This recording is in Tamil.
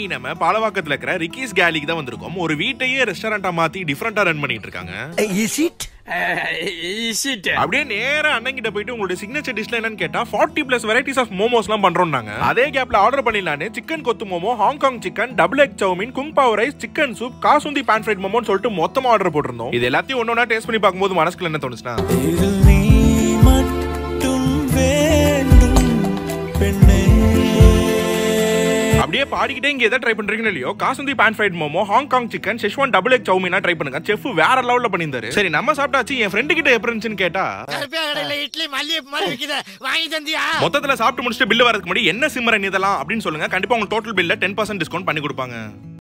நம்ம பாலவாக்கத்துல இருக்கிற ரிக்கீஸ் கேலிக்கு தான் வந்திருக்கோம் ஒரு வீட்டையே ரெஸ்டாரண்டா மாத்தி டிஃபரெண்டா ரன் பண்ணிட்டு இருக்காங்க இஸ் இட் இசிட் அப்படியே நேரா அண்ணங்கிட்ட போயிட்டு உங்களுடைய சிக்னேச்சர் டிஷ்ல என்னன்னு கேட்டா 40 பிளஸ் வெரைட்டிஸ் ஆஃப் மோமோஸ்லாம் பண்றோம்னாங்க அதே கேப்ல ஆர்டர் பண்ணிடலான்னு chicken kothu momo Hong Kong chicken double egg chowmein kung pao rice chicken soup kasundi pan fried மோமோன்னு சொல்லிட்டு மொத்தமா ஆர்டர் போட்டிருந்தோம் இது எல்லாத்தையும் ஒன்னொன்னா டேஸ்ட் பண்ணி பார்க்கும்போது மனசுக்குள்ள என்ன தோணுச்சுன்னா இதில் நீ மட்டும் வேண்டும் பெண்ணே அப்படியே பாடிக்கிட்டே இங்க எதை ட்ரை பண்றீங்கன்னு இல்லையோ kasundi pan fried momo Hong Kong chicken Schezwan double egg சவுமினா ட்ரை பண்ணுங்க செஃப் வேற லெவல்ல பண்ணியிருந்தாரு சரி நம்ம சாப்பிட்டாச்சு என் ஃப்ரெண்டு கிட்ட எப்படி இருந்துச்சுன்னு கேட்டா கருப்பியா கடையில இட்லி மல்லிகை மாதிரி விக்குது வாங்கி தந்தியா மொத்தத்துல சாப்பிட்டு முடிச்சுட்டு பில்லு வரதுக்கு முன்னாடி என்ன சிம்மரன் இதெல்லாம் அப்படின்னு சொல்லுங்க கண்டிப்பா உங்களுக்கு டோட்டல் பில்ல டென் பர்சன்ட் டிஸ்கவுண்ட் பண்ணி கொடுப்பாங்க